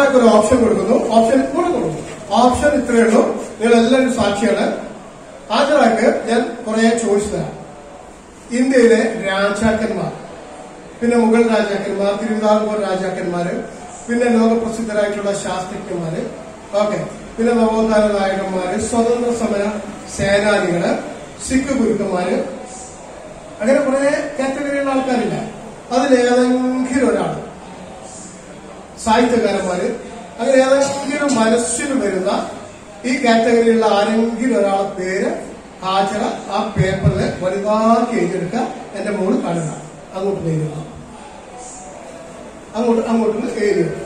ഹാജരാക്ക് ഒരു ഓപ്ഷൻ കൊടുക്കുന്നു ഓപ്ഷൻ കൂടെ കൊടുക്കുന്നു ഓപ്ഷൻ ഇത്രയേ ഉള്ളൂ നിങ്ങൾ എല്ലാവരും സാക്ഷിയാണ് ഹാജരാക്ക് ഞാൻ കുറെ ചോയ്സ് തരാം ഇന്ത്യയിലെ രാജാക്കന്മാർ പിന്നെ മുഗൾ രാജാക്കന്മാർ തിരുവിതാംകൂർ രാജാക്കന്മാര് പിന്നെ ലോകപ്രസിദ്ധരായിട്ടുള്ള ശാസ്ത്രജ്ഞന്മാര് ഓക്കെ പിന്നെ നവോത്ഥാന നായകന്മാര് സ്വതന്ത്ര സമര സേനാനികള് സിഖ് ഗുരുക്കന്മാര് അങ്ങനെ കുറെ കാറ്റഗറിയുള്ള ആൾക്കാരില്ല അതിലേതെങ്കിലും ഒരാൾ സാഹിത്യകാരന്മാര് അങ്ങനെ ഏതെങ്കിലും മനസ്സിന് വരുന്ന ഈ കാറ്റഗറിയിലുള്ള ആരെങ്കിലും ഒരാളെ പേര് ഹാജര ആ പേപ്പറിൽ വലുതാക്കി എഴുതിയെടുക്കുക എന്റെ മോള് കാണുക അങ്ങോട്ട് എഴുതുക അങ്ങോട്ട് അങ്ങോട്ട് എഴുതിയെടുക്കുക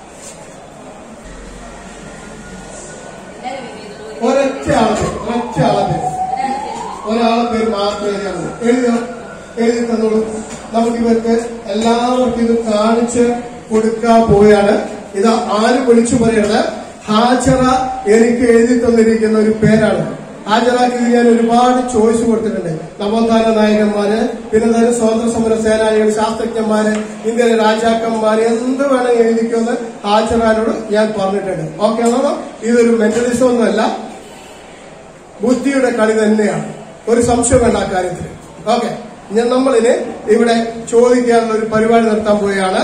ഒരൊറ്റ ആളെ ഒരൊറ്റ ആളെ പേര് ഒരാളെ പേര് മാത്രമേ എഴുതിയാൽ എഴുതുക എഴുതി തന്നോളൂ നമുക്ക് ഇവർക്ക് എല്ലാവർക്കും ഇത് കാണിച്ച് കൊടുക്കാൻ പോവുകയാണ് ഇത് ആര് വിളിച്ചു പറയുന്നത് ഹാജറ എനിക്ക് എഴുതി തന്നിരിക്കുന്ന ഒരു പേരാണ് ഹാജറാക്ക് ഇത് ഞാൻ ഒരുപാട് ചോയ്സ് കൊടുത്തിട്ടുണ്ട് നവോത്ഥാന നായകന്മാര് പിന്നെ തന്നെ സ്വാതന്ത്ര്യ സമര സേനാനികൾ ശാസ്ത്രജ്ഞന്മാര് ഇന്ത്യയിലെ രാജാക്കന്മാര് എന്ത് വേണമെങ്കിൽ എഴുതിക്കുമെന്ന് ഹാജറാനോട് ഞാൻ പറഞ്ഞിട്ടുണ്ട് ഓക്കെ ആണോ ഇതൊരു മെന്റലിസം ഒന്നുമല്ല ബുദ്ധിയുടെ കളി തന്നെയാണ് ഒരു സംശയം വേണ്ട ആ കാര്യത്തിൽ ഓക്കെ ഞാൻ നമ്മളിന് ഇവിടെ ചോദിക്കാനുള്ള ഒരു പരിപാടി നടത്താൻ പോവുകയാണ്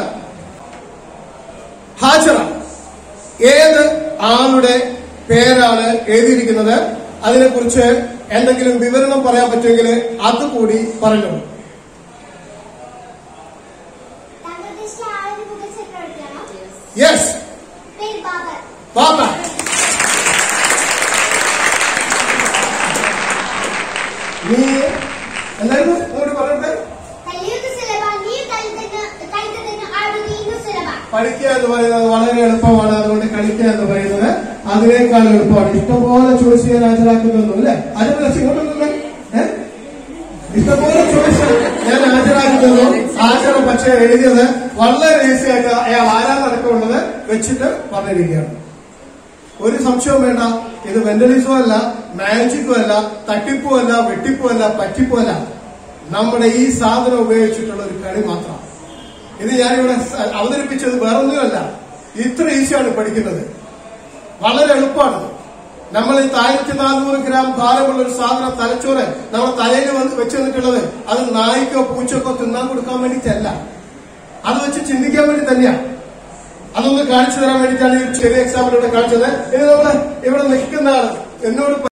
ഹാജറ ഏത് ആളുടെ പേരാണ് എഴുതിയിരിക്കുന്നത് അതിനെക്കുറിച്ച് എന്തെങ്കിലും വിവരണം പറയാൻ പറ്റുമെങ്കിൽ അതുകൂടി പറഞ്ഞു താങ്കൾ ഉദ്ദേശിച്ച ആളിന് മുഖ ചക്രവർത്തിയാണോ യെസ് പേര് ബാബർ പാപ്പ നീ എന്തായിരുന്നു അങ്ങോട്ട് പറയട്ടെ കല്ലിയുന്ന സുലഭ നീ കഴുത്തിന് കഴുത്തിന് ആടുകയും സുലഭ പഠിക്കുക എന്ന് പറയുന്നത് വളരെ എളുപ്പമാണ് അതുകൊണ്ട് കളിക്കുക എന്ന് പറയുന്നത് അതിനേക്കാൾ എളുപ്പമാണ് ഇഷ്ടംപോലെ ചോയ്സ് ചെയ്യാൻ ഹാജരാക്കുന്നു അല്ലേ അതിന് ഇങ്ങോട്ടൊന്നും ഇഷ്ടംപോലെ ചോയ്സ് ഞാൻ ഹാജരാക്കുന്നു ഹാജർ പക്ഷെ എഴുതിയത് വളരെ ഈസി ആയിട്ട് അയാൾ ആരാന്നടക്കമുള്ളത് വെച്ചിട്ട് പറഞ്ഞിരിക്കുകയാണ് ഒരു സംശയവും വേണ്ട ഇത് മെന്റലിസവും അല്ല മാജിക്കും അല്ല തട്ടിപ്പും അല്ല വെട്ടിപ്പും അല്ല പറ്റിപ്പും അല്ല നമ്മുടെ ഈ സാധനം ഉപയോഗിച്ചിട്ടുള്ള ഒരു കളി മാത്രമാണ് ഇത് ഞാനിവിടെ സ- അവതരിപ്പിച്ചത് വേറൊന്നുമല്ല ഇത്ര ഈസിയാണ് പഠിക്കുന്നത് വളരെ എളുപ്പമാണ് നമ്മൾ ഈ ആയിരത്തി നാനൂറ് ഗ്രാം ഭാരമുള്ള ഒരു സാധനം തലച്ചോറ് നമ്മുടെ തലയിൽ വന്ന് വെച്ച് വന്നിട്ടുള്ളത് അത് നായ്ക്കോ പൂച്ചക്കോ തിന്നാൻ കൊടുക്കാൻ വേണ്ടിയിട്ടല്ല അത് വെച്ച് ചിന്തിക്കാൻ വേണ്ടി തന്നെയാണ് അതൊന്ന് കാണിച്ചു തരാൻ വേണ്ടിയിട്ടാണ് ഈ ചെറിയ എക്സാമ്പിൾ ഇവിടെ കാണിച്ചത് ഇനി നമ്മള് ഇവിടെ നിൽക്കുന്ന ആള് എന്നോട്